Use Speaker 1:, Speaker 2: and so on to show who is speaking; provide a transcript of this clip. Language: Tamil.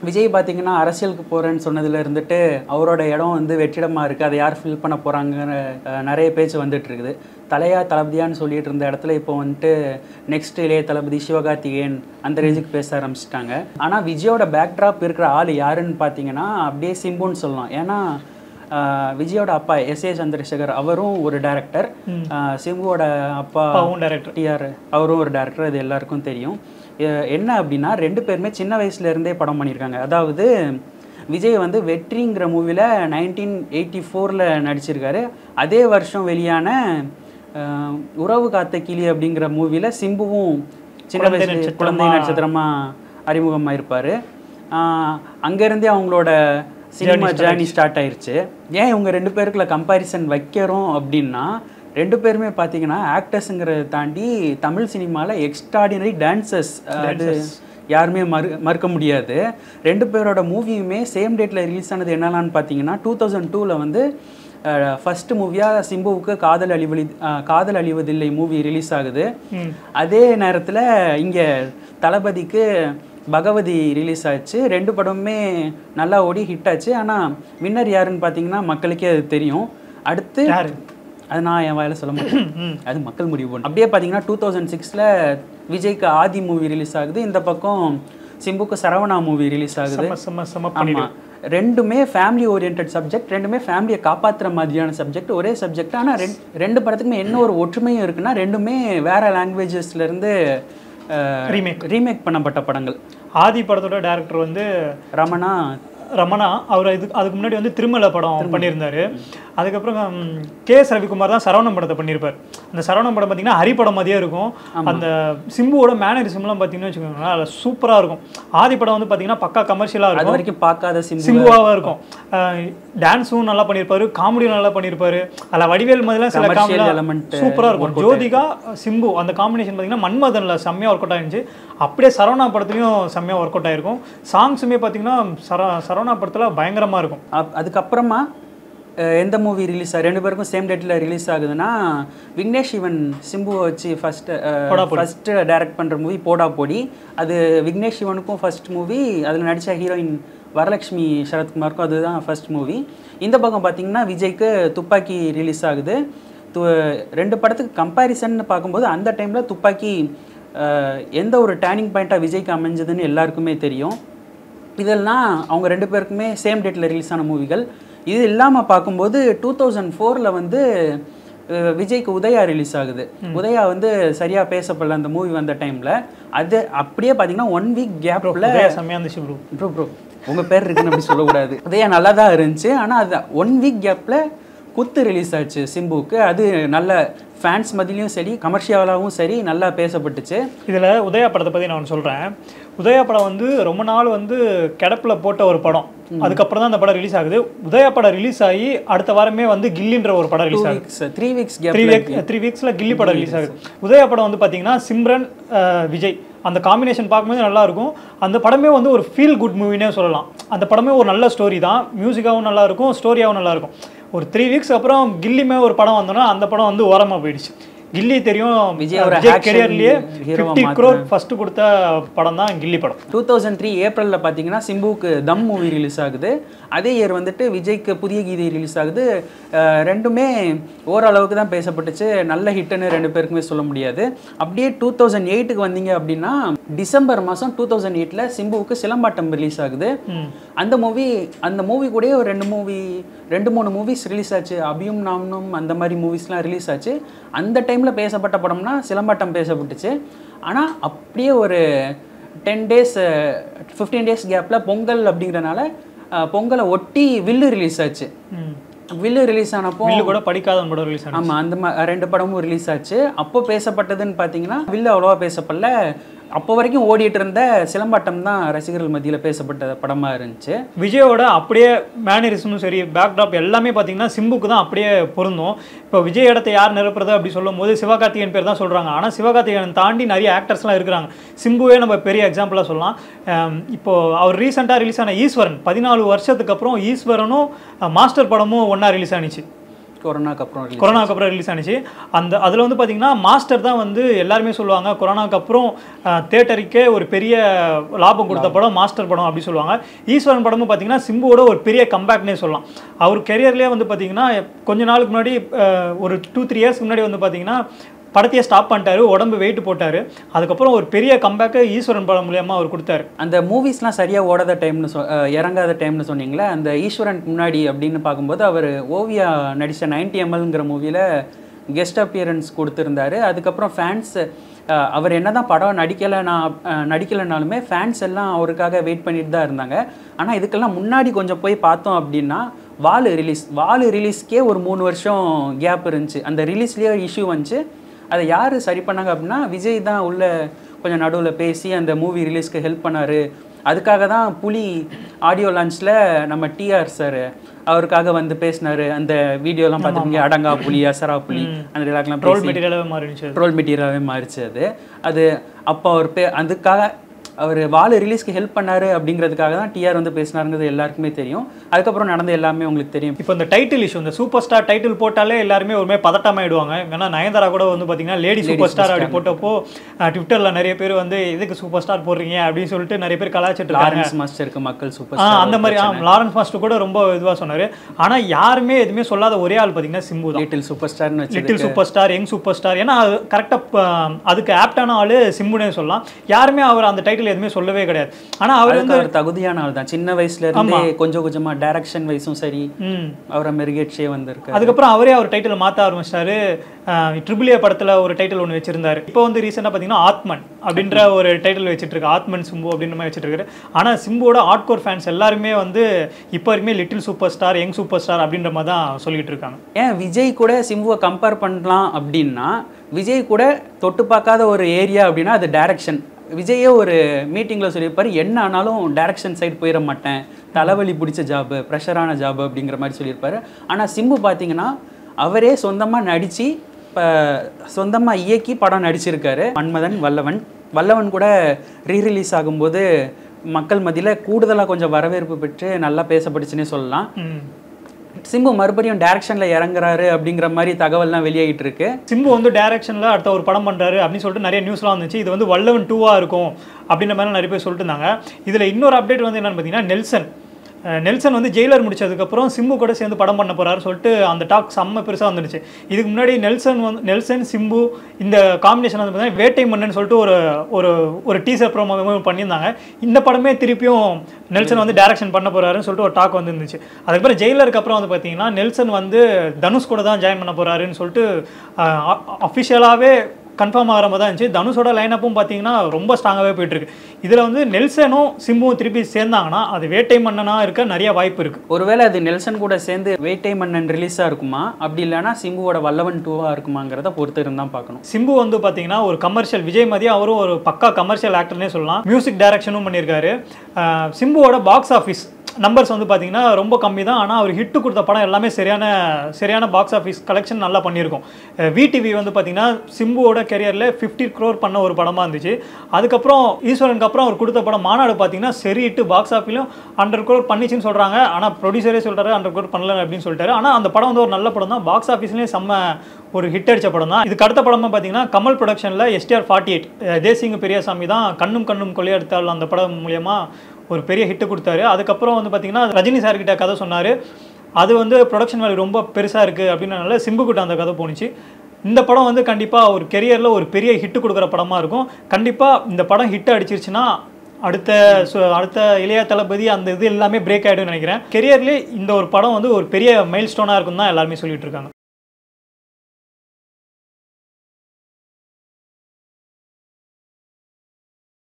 Speaker 1: விஜய் பார்த்தீங்கன்னா அரசியலுக்கு போகிறேன்னு சொன்னதுல இருந்துட்டு அவரோட இடம் வந்து வெற்றிடமாக இருக்குது அதை யார் ஃபில் பண்ண போகிறாங்கிற நிறைய பேச்சு வந்துட்டு இருக்குது தலையா தளபதியான்னு சொல்லிட்டு இருந்த இடத்துல இப்போ வந்துட்டு நெக்ஸ்ட் இளைய தளபதி சிவகார்த்திகேயன் அந்த ரேஞ்சுக்கு பேச ஆரம்பிச்சிட்டாங்க ஆனால் விஜயோட பேக்ட்ராப் இருக்கிற ஆள் யாருன்னு பார்த்தீங்கன்னா அப்படியே சிம்புன்னு சொல்லலாம் ஏன்னா ஆஹ் விஜயோட அப்பா எஸ் ஏ சந்திரசேகர் அவரும் ஒரு டைரக்டர் சிம்புவோட அப்பா
Speaker 2: அப்பாவும் டைரக்டர்
Speaker 1: டிஆர் அவரும் ஒரு டேரக்டர் அது எல்லாருக்கும் தெரியும் எ- என்ன அப்படின்னா ரெண்டு பேருமே சின்ன வயசுல இருந்தே படம் பண்ணியிருக்காங்க அதாவது விஜய் வந்து வெற்றிங்கிற மூவியில் நைன்டீன் எயிட்டி ஃபோரில் நடிச்சிருக்காரு அதே வருஷம் வெளியான அஹ், உறவு காத்த கிளி அப்படிங்கிற மூவியில் சிம்புவும் சின்ன
Speaker 2: குழந்தை
Speaker 1: வயசுல
Speaker 2: நட்சத்திரமா-
Speaker 1: குழந்தை நட்சத்திரமா அறிமுகமாயிருப்பார் அங்கேருந்தே அவங்களோட சினிமா ஜேர்னி ஸ்டார்ட் ஆயிருச்சு ஏன் இவங்க ரெண்டு பேருக்குள்ள கம்பாரிசன் வைக்கிறோம் அப்படின்னா ரெண்டு பேருமே பார்த்தீங்கன்னா ஆக்டர்ஸுங்கிறத தாண்டி தமிழ் சினிமாவில் எக்ஸ்ட்ராடினரி டான்சர்ஸ் அது யாருமே மறு மறுக்க முடியாது ரெண்டு பேரோட மூவியுமே சேம் டேட்டில் ரிலீஸ் ஆனது என்னென்னு பார்த்தீங்கன்னா டூ தௌசண்ட் டூவில் வந்து ஃபஸ்ட்டு மூவியாக சிம்புவுக்கு காதல் அழிவழி அஹ், காதல் அழிவதில்லை மூவி ரிலீஸ் ஆகுது
Speaker 2: ம்.
Speaker 1: அதே நேரத்தில் இங்கே தளபதிக்கு பகவதி ரிலீஸ் ஆச்சு ரெண்டு படமுமே நல்லா ஓடி ஹிட் ஆச்சு ஆனால் வின்னர் யாருன்னு பார்த்தீங்கன்னா மக்களுக்கே அது தெரியும் அடுத்து
Speaker 2: யாரு
Speaker 1: அது நான் என் வாயில சொல்ல மாட்டேன் அது மக்கள் முடிவு பண்ணும் அப்படியே பார்த்தீங்கன்னா டூ தௌசண்ட் சிக்ஸில் விஜய்க்கு ஆதி மூவி ரிலீஸ் ஆகுது இந்த பக்கம் சிம்புக்கு சரவணா மூவி ரிலீஸ் ஆகுது
Speaker 2: செம்ம செம்ம செம்ம
Speaker 1: ஆமா
Speaker 2: பண்ணிடுவேன்
Speaker 1: ரெண்டுமே ஃபேமிலி ஓரியன்ட் சப்ஜெக்ட் ரெண்டுமே ஃபேமிலியை காப்பாத்துற மாதிரியான சப்ஜெக்ட் ஒரே சப்ஜெக்ட் ஆனா ரெண்டு ரெண்டு படத்துக்குமே என்ன ஒரு ஒற்றுமையும் இருக்குன்னா ரெண்டுமே வேற லாங்குவேஜஸ்ல இருந்து
Speaker 2: Remake.
Speaker 1: ரீமேக் பண்ணப்பட்ட படங்கள்
Speaker 2: ஆதி படத்தோட டேரக்டர் வந்து
Speaker 1: ரமணா
Speaker 2: ரமணா அவர் இது அதுக்கு முன்னாடி வந்து திருமலை படம் பண்ணியிருந்தாரு அதுக்கப்புறம் ம், கே எஸ் ரவிக்குமார் தான் சரவணம் படத்தை பண்ணியிருப்பார் அந்த சரவணம் படம் பார்த்தீங்கன்னா ஹரி படம் மாதிரியே இருக்கும் அந்த சிம்புவோட மேனரிசம்லாம் பார்த்தீங்கன்னு வச்சுக்கோங்களேன் அதில் சூப்பராக இருக்கும் ஆதி படம் வந்து பார்த்தீங்கன்னா பக்கா கமர்ஷியலாக
Speaker 1: அது
Speaker 2: இருக்கும்
Speaker 1: வரைக்கும் பார்க்காத சிம்பு
Speaker 2: சிம்புவாக இருக்கும் டான்ஸும் நல்லா பண்ணியிருப்பாரு காமெடியும் நல்லா பண்ணியிருப்பாரு அதில் வடிவேல் மாதிரிலாம் சில
Speaker 1: Commercial
Speaker 2: காமெடி
Speaker 1: element
Speaker 2: சூப்பராக இருக்கும் ஜோதிகா சிம்பு அந்த காம்பினேஷன் பார்த்தீங்கன்னா மன்மதனில் செம்மையாக ஒர்க் அவுட் ஆயிருந்துச்சு அப்படியே சரவணா படத்துலையும் செம்மையாக ஒர்க் அவுட் ஆயிருக்கும் சாங்ஸுமே பார்த்தீங்கன்னா சர சரவணா படத்தில் பயங்கரமாக இருக்கும்
Speaker 1: அப்- அதுக்கப்புறமா அஹ், எந்த மூவி ரிலீஸ் ஆகுது ரெண்டு பேருக்கும் சேம் டேட்டில் ரிலீஸ் ஆகுதுன்னா விக்னேஷ் சிவன் சிம்புவை வச்சு ஃபர்ஸ்ட் ஃபர்ஸ்ட் டைரக்ட் பண்ணுற மூவி போடா போடி அது விக்னேஷ் சிவனுக்கும் ஃபர்ஸ்ட் மூவி அதில் நடித்த ஹீரோயின் வரலட்சுமி சரத்குமாருக்கும் அதுதான் ஃபர்ஸ்ட் மூவி இந்த பக்கம் பார்த்தீங்கன்னா விஜய்க்கு துப்பாக்கி ரிலீஸ் ஆகுது து ரெண்டு படத்துக்கு கம்பேரிசன் பார்க்கும்போது அந்த டைமில் துப்பாக்கி அஹ், எந்த ஒரு டேர்னிங் பாயிண்ட்டாக விஜய்க்கு அமைஞ்சதுன்னு எல்லாருக்குமே தெரியும் இதெல்லாம் அவங்க ரெண்டு பேருக்குமே சேம் டேட்டில் ரிலீஸ் ஆன மூவிகள் இது இல்லாமல் பார்க்கும்போது டூ தௌசண்ட் ஃபோரில் வந்து அஹ், விஜய்க்கு உதயா ரிலீஸ் ஆகுது உதயா வந்து சரியாக பேசப்படல அந்த மூவி வந்த டைமில் அது அப்படியே பார்த்தீங்கன்னா ஒன் வீக் கேப்பில்
Speaker 2: உதயா செம்மையாக இருந்துச்சு ப்ரோ
Speaker 1: ப்ரோ ப்ரோ உங்கள் பேர் இருக்குன்னு அப்படி சொல்லக்கூடாது உதயா நல்லா தான் இருந்துச்சு ஆனால் அது ஒன் வீக் கேப்பில் குத்து ரிலீஸ் ஆச்சு சிம்புவுக்கு அது நல்ல ஃபேன்ஸ் மத்தியிலையும் சரி கமர்ஷியலாகவும் சரி நல்லா பேசப்பட்டுச்சு
Speaker 2: இதில் உதயா படத்தை பற்றி நான் சொல்கிறேன் உதயா படம் வந்து ரொம்ப நாள் வந்து கிடப்பில் போட்ட ஒரு படம் அதுக்கப்புறம் தான் அந்த படம் ரிலீஸ் ஆகுது உதயா படம் ரிலீஸ் ஆகி அடுத்த வாரமே வந்து கில்லின்ற ஒரு படம்
Speaker 1: டூ
Speaker 2: ரிலீஸ் ஆகுது
Speaker 1: weeks three weeks
Speaker 2: three
Speaker 1: gap
Speaker 2: week three வீக்ஸில் கில்லி படம் ரிலீஸ் ஆகுது உதயா படம் வந்து பார்த்தீங்கன்னா சிம்ரன் அஹ், விஜய் அந்த காம்பினேஷன் பார்க்கும்போது நல்லா இருக்கும் அந்த படமே வந்து ஒரு ஃபீல் குட் மூவினே சொல்லலாம் அந்த படமே ஒரு நல்ல ஸ்டோரி தான் மியூசிக்காகவும் நல்லா இருக்கும் ஸ்டோரியாகவும் நல்லா இருக்கும் ஒரு த்ரீ வீக்ஸ் அப்புறம் கில்லிமே ஒரு படம் வந்தோன்னா அந்த படம் வந்து ஓரமாக போயிடுச்சு கில்லி தெரியும்
Speaker 1: விஜய் ஒரு
Speaker 2: விஜய்
Speaker 1: action
Speaker 2: கெரியர்லேயே
Speaker 1: hero-வா
Speaker 2: ஃபிஃப்டி க்ரோர் ஃபர்ஸ்ட் கொடுத்த படம் தான் கில்லி படம்
Speaker 1: டூ தௌசண்ட் த்ரீ ஏப்ரலில் பார்த்தீங்கன்னா சிம்புவுக்கு தம் மூவி ரிலீஸ் ஆகுது அதே இயர் வந்துட்டு விஜய்க்கு புதிய கீதை ரிலீஸ் ஆகுது அஹ் ரெண்டுமே ஓரளவுக்கு தான் பேசப்பட்டுச்சு நல்ல ஹிட்டுன்னு ரெண்டு பேருக்குமே சொல்ல முடியாது அப்படியே டூ தௌசண்ட் எயிட்டுக்கு வந்தீங்க அப்படின்னா டிசம்பர் மாதம் டூ தௌசண்ட் எயிட்டில் சிம்புவுக்கு சிலம்பாட்டம் ரிலீஸ் ஆகுது
Speaker 2: ம்.
Speaker 1: அந்த மூவி அந்த மூவி கூடயே ஒரு ரெண்டு மூவி ரெண்டு மூணு மூவிஸ் ரிலீஸ் ஆச்சு அபியும் நாமனும் அந்த மாதிரி மூவிஸ்லாம் ரிலீஸ் ஆச்சு அந்த டைமில் பேசப்பட்ட படம்னா சிலம்பாட்டம் பேசப்பட்டுச்சு ஆனால் அப்படியே ஒரு டென் டேஸ் ஃபிஃப்டீன் டேஸ் கேப்பில் பொங்கல் அப்படிங்கிறனால அஹ், பொங்கலை ஒட்டி வில்லு ரிலீஸ் ஆச்சு
Speaker 2: ம்.
Speaker 1: வில்லு ரிலீஸ் ஆனப்போ
Speaker 2: வில்லு கூட படிக்காத படம் ரிலீஸ் ஆனது
Speaker 1: ஆமாம் அந்த மா- ரெண்டு படமும் ரிலீஸ் ஆச்சு அப்போ பேசப்பட்டதுன்னு பார்த்தீங்கன்னா வில்லு அவ்வளோவா பேசப்படல அப்போ வரைக்கும் ஓடிட்டு இருந்த சிலம்பாட்டம் தான் ரசிகர்கள் மத்தியில் பேசப்பட்ட படமாக இருந்துச்சு
Speaker 2: விஜயோட அப்படியே மேனரிசமும் சரி பேக்ட்ராப் எல்லாமே பார்த்தீங்கன்னா சிம்புக்கு தான் அப்படியே பொருந்தும் இப்போ விஜய் இடத்தை யார் நிரப்புறது அப்படி சொல்லும் போது சிவகார்த்திகேயன் பேர் தான் சொல்கிறாங்க ஆனால் சிவகார்த்திகேயன் தாண்டி நிறைய ஆக்டர்ஸ்லாம் இருக்கிறாங்க சிம்புவே நம்ம பெரிய எக்ஸாம்பிளாக சொல்லலாம் அம், இப்போ அவர் ரீசெண்டாக ரிலீஸ் ஆன ஈஸ்வரன் பதினாலு வருஷத்துக்கு அப்புறம் ஈஸ்வரனும் அஹ், மாஸ்டர் படமும் ஒன்றா ரிலீஸ் ஆனிச்சு
Speaker 1: கொரோனாக்கு அப்புறம் release.
Speaker 2: கொரோனாக்கு அப்புறம் ரிலீஸ் ஆனிச்சு அந்த அதில் வந்து பார்த்தீங்கன்னா மாஸ்டர் தான் வந்து எல்லாருமே சொல்லுவாங்க கொரோனாக்கு அப்புறம் தேட்டருக்கே ஒரு பெரிய லாபம் கொடுத்த படம் மாஸ்டர் படம் அப்படி சொல்லுவாங்க ஈஸ்வரன் படமும் பார்த்தீங்கன்னா சிம்புவோட ஒரு பெரிய கம்பேக்னே சொல்லலாம் அவர் கெரியர்லேயே வந்து பார்த்தீங்கன்னா கொஞ்ச நாளுக்கு முன்னாடி அஹ், ஒரு டூ த்ரீ இயர்ஸ்க்கு முன்னாடி வந்து பார்த்தீங்கன்னா படத்தையே ஸ்டாப் பண்ணிட்டாரு உடம்பு வெயிட் போட்டாரு அதுக்கப்புறம் ஒரு பெரிய கம்பேக்கை ஈஸ்வரன் படம் மூலியமா அவர் கொடுத்தாரு
Speaker 1: அந்த மூவிஸ்லாம் சரியாக ஓடாத டைம்னு சொ அஹ் இறங்காத டைம்னு சொன்னீங்களே அந்த ஈஸ்வரன் முன்னாடி அப்படின்னு பார்க்கும்போது அவர் ஓவியா நடித்த நைன்டி எம்எல்ங்கிற மூவியில் கெஸ்ட் அப்பியரன்ஸ் கொடுத்துருந்தாரு அதுக்கப்புறம் ஃபேன்ஸ் அவர் என்னதான் படம் நடிக்கலைனா அஹ் நடிக்கலைனாலுமே ஃபேன்ஸ் எல்லாம் அவருக்காக வெயிட் பண்ணிட்டு தான் இருந்தாங்க ஆனால் இதுக்கெல்லாம் முன்னாடி கொஞ்சம் போய் பார்த்தோம் அப்படின்னா வாலு ரிலீஸ் வாலு ரிலீஸ்க்கே ஒரு மூணு வருஷம் கேப் இருந்துச்சு அந்த ரிலீஸ்லேயே இஷ்யூ வந்துச்சு அதை யார் சரி பண்ணாங்க அப்படின்னா விஜய் தான் உள்ள கொஞ்சம் நடுவில் பேசி அந்த மூவி ரிலீஸ்க்கு ஹெல்ப் பண்ணாரு அதுக்காக தான் புலி ஆடியோ லான்ச்சில் நம்ம டிஆர் சார் அவருக்காக வந்து பேசினாரு அந்த வீடியோலாம் பார்த்துருக்கீங்க அடங்கா புலி அசரா புலி அந்த dialogue-லாம்
Speaker 2: ரோல்
Speaker 1: பேசி
Speaker 2: மெட்டீரியலாகவே மாறிடுச்சு
Speaker 1: ட்ரோல் மெட்டீரியலாகவே மாறிச்சு அது அது அப்போ அவர் பே அதுக்காக அவர் வாலு ரிலீஸ்க்கு ஹெல்ப் பண்ணாரு அப்படிங்கிறதுக்காக தான் டிஆர் வந்து பேசினாருங்கிறது எல்லாருக்குமே தெரியும் அதுக்கப்புறம் நடந்த எல்லாமே உங்களுக்கு தெரியும்
Speaker 2: இப்போ இந்த டைட்டில் இஷ்யூ இந்த சூப்பர் ஸ்டார் டைட்டில் போட்டாலே எல்லாருமே ஒரு மாதிரி பதட்டமாயிடுவாங்க ஏன்னா நயன்தாரா கூட வந்து பார்த்தீங்கன்னா லேடி சூப்பர் ஸ்டார் அப்படி போட்டப்போ ட்விட்டரில் நிறைய பேர் வந்து எதுக்கு சூப்பர் ஸ்டார் போடுறீங்க அப்படின்னு சொல்லிட்டு நிறைய பேர் கலாச்சிட்டு இருக்காங்க
Speaker 1: லாரன்ஸ் மாஸ்டருக்கு மக்கள் சூப்பர்
Speaker 2: ஆ அந்த மாதிரி ஆ லாரன்ஸ் மாஸ்டர் கூட ரொம்ப இதுவாக சொன்னார் ஆனால் யாருமே எதுவுமே சொல்லாத ஒரே ஆள் பார்த்தீங்கன்னா சிம்பு தான்
Speaker 1: லிட்டில் சூப்பர் ஸ்டார்னு வச்சு
Speaker 2: little super star young super star ஏன்னா அது கரெக்டாக அதுக்கு ஆப்டான ஆளு சிம்புனே சொல்லலாம் யாருமே அவர் அந்த டைட்டில் எதுவுமே சொல்லவே கிடையாது ஆனால் அவர்
Speaker 1: அதுக்கு அவர் தகுதியான ஆள் தான் சின்ன வயசுல இருந்தே கொஞ்சம் கொஞ்சமா டைரக்ஷன் வைஸும் சரி
Speaker 2: ம்
Speaker 1: அவரை மெருகேட்சியே வந்திருக்கு
Speaker 2: அதுக்கப்புறம் அவரே அவர் டைட்டில் மாற்ற ஆரம்பிச்சிட்டாரு ட்ரிபிள் ஏ படத்தில் ஒரு டைட்டில் ஒன்று வச்சிருந்தாரு இப்போ வந்து ரீசெண்டாக பார்த்தீங்கன்னா ஆத்மன் அப்படின்ற ஒரு டைட்டில் வச்சுட்டு இருக்கு ஆத்மன் சிம்பு அப்படின்ற மாதிரி வச்சுட்டு இருக்காரு ஆனால் சிம்புவோட ஆட்கோர் ஃபேன்ஸ் எல்லாருமே வந்து இப்போ வரைக்குமே little super star young super star அப்படின்ற மாதிரி தான் சொல்லிட்டு இருக்காங்க
Speaker 1: ஏன் விஜய் கூட சிம்புவை கம்பேர் பண்ணலாம் அப்படின்னா விஜய் கூட தொட்டு பார்க்காத ஒரு ஏரியா அப்படின்னா அது டைரக்ஷன் விஜயே ஒரு மீட்டிங்கில் சொல்லியிருப்பாரு என்ன ஆனாலும் டைரக்ஷன் சைடு போயிட மாட்டேன் தலைவலி பிடிச்ச ஜாபு ப்ரெஷரான ஜாபு அப்படிங்கிற மாதிரி சொல்லியிருப்பாரு ஆனால் சிம்பு பார்த்தீங்கன்னா அவரே சொந்தமாக நடித்து இப்போ சொந்தமாக இயக்கி படம் நடிச்சிருக்காரு மன்மதன் வல்லவன் வல்லவன் கூட ரீரிலீஸ் ஆகும்போது மக்கள் மத்தியில் கூடுதலாக கொஞ்சம் வரவேற்பு பெற்று நல்லா பேசப்பட்டுச்சுன்னே சொல்லலாம்
Speaker 2: ம்.
Speaker 1: சிம்பு மறுபடியும் டைரக்ஷனில் இறங்குறாரு அப்படிங்கிற மாதிரி தகவல்லாம் வெளியாகிட்டு இருக்கு
Speaker 2: சிம்பு வந்து டைரக்ஷனில் அடுத்த ஒரு படம் பண்ணுறாரு அப்படின்னு சொல்லிட்டு நிறைய நியூஸ்லாம் வந்துச்சு இது வந்து வல்லவன் டூவாக இருக்கும் அப்படின்ற மாதிரி நிறைய பேர் சொல்லிட்டு இருந்தாங்க இதில் இன்னொரு அப்டேட் வந்து என்னன்னு பார்த்தீங்கன்னா நெல்சன் அஹ் நெல்சன் வந்து ஜெயிலர் முடிச்சதுக்கப்புறம் சிம்பு கூட சேர்ந்து படம் பண்ண போறாரு சொல்லிட்டு அந்த டாக் செம்ம பெருசாக வந்துடுச்சு இதுக்கு முன்னாடி நெல்சன் வந்து நெல்சன் சிம்பு இந்த காம்பினேஷன் வந்து பார்த்தீங்கன்னா வேட்டை மன்னன் சொல்லிட்டு ஒரு ஒரு ஒரு டீசர் ப்ரோமோ பண்ணியிருந்தாங்க இந்த படமே திருப்பியும் நெல்சன் வந்து டைரக்ஷன் பண்ண போறாருன்னு சொல்லிட்டு ஒரு டாக் வந்து இருந்துச்சு அதுக்கப்புறம் ஜெயிலருக்கு அப்புறம் வந்து பார்த்தீங்கன்னா நெல்சன் வந்து தனுஷ் கூட தான் ஜாயின் பண்ண போறாருன்னு சொல்லிட்டு அஃபிஷியலாகவே கன்ஃபார்ம் ஆகிற மாதிரி தான் இருந்துச்சு தனுஷோட லைனப்பும் பார்த்தீங்கன்னா ரொம்ப ஸ்ட்ராங்காகவே போயிட்டு இருக்கு இதில் வந்து நெல்சனும் சிம்புவும் திருப்பி சேர்ந்தாங்கன்னா அது வேட்டை மன்னனா இருக்க நிறைய வாய்ப்பு இருக்கு
Speaker 1: ஒருவேளை அது நெல்சன் கூட சேர்ந்து வேட்டை மன்னன் ரிலீஸாக இருக்குமா அப்படி இல்லைன்னா சிம்புவோட வல்லவன் டூவாக இருக்குமாங்கிறத பொறுத்து இருந்தால் பார்க்கணும்
Speaker 2: சிம்பு வந்து பார்த்தீங்கன்னா ஒரு கமர்ஷியல் விஜய் மதியம் அவரும் ஒரு பக்கா கமர்ஷியல் ஆக்டர்னே சொல்லலாம் மியூசிக் டைரக்ஷனும் பண்ணியிருக்காரு அஹ் சிம்புவோட பாக்ஸ் ஆஃபீஸ் நம்பர்ஸ் வந்து பார்த்தீங்கன்னா ரொம்ப கம்மி தான் ஆனால் அவர் ஹிட்டு கொடுத்த படம் எல்லாமே சரியான சரியான பாக்ஸ் ஆஃபீஸ் கலெக்ஷன் நல்லா பண்ணியிருக்கும் விடிவி வந்து பார்த்தீங்கன்னா சிம்புவோட கெரியரில் ஃபிஃப்டி க்ரோர் பண்ண ஒரு படமாக இருந்துச்சு அதுக்கப்புறம் ஈஸ்வரனுக்கு அப்புறம் அவர் கொடுத்த படம் மாநாடு பார்த்தீங்கன்னா சரி ஹிட்டு பாக்ஸ் ஆஃபீஸிலும் ஹண்ட்ரட் க்ரோர் பண்ணிச்சுன்னு சொல்கிறாங்க ஆனால் ப்ரொடியூசரே சொல்கிறாரு ஹண்ட்ரட் க்ரோர் பண்ணல அப்படின்னு சொல்லிட்டாரு ஆனால் அந்த படம் வந்து ஒரு நல்ல படம் தான் பாக்ஸ் ஆஃபீஸ்லேயும் செம்ம ஒரு ஹிட் அடிச்ச படம் தான் இதுக்கு அடுத்த படமா பார்த்தீங்கன்னா கமல் ப்ரொடக்ஷனில் STR forty eight Desingh Periyasamy தான் கண்ணும் கண்ணும் கொள்ளையடித்தால் அந்த படம் மூலியமா ஒரு பெரிய ஹிட்டு கொடுத்தாரு அதுக்கப்புறம் வந்து பார்த்தீங்கன்னா ரஜினி சார் கிட்ட கதை சொன்னார் அது வந்து ப்ரொடக்ஷன் வேல்யூ ரொம்ப பெருசாக இருக்குது அப்படின்றனால சிம்பு கிட்ட அந்த கதை போணுச்சு இந்த படம் வந்து கண்டிப்பாக ஒரு கெரியரில் ஒரு பெரிய ஹிட்டு கொடுக்குற படமாக இருக்கும் கண்டிப்பாக இந்த படம் ஹிட் அடிச்சிருச்சுன்னா அடுத்த சு- அடுத்த இளைய தளபதி அந்த இது எல்லாமே பிரேக் ஆகிடும்னு நினைக்கிறேன் கெரியர்லேயே இந்த ஒரு படம் வந்து ஒரு பெரிய மைல் ஸ்டோனாக இருக்கும் தான் எல்லாருமே சொல்லிட்டு இருக்காங்க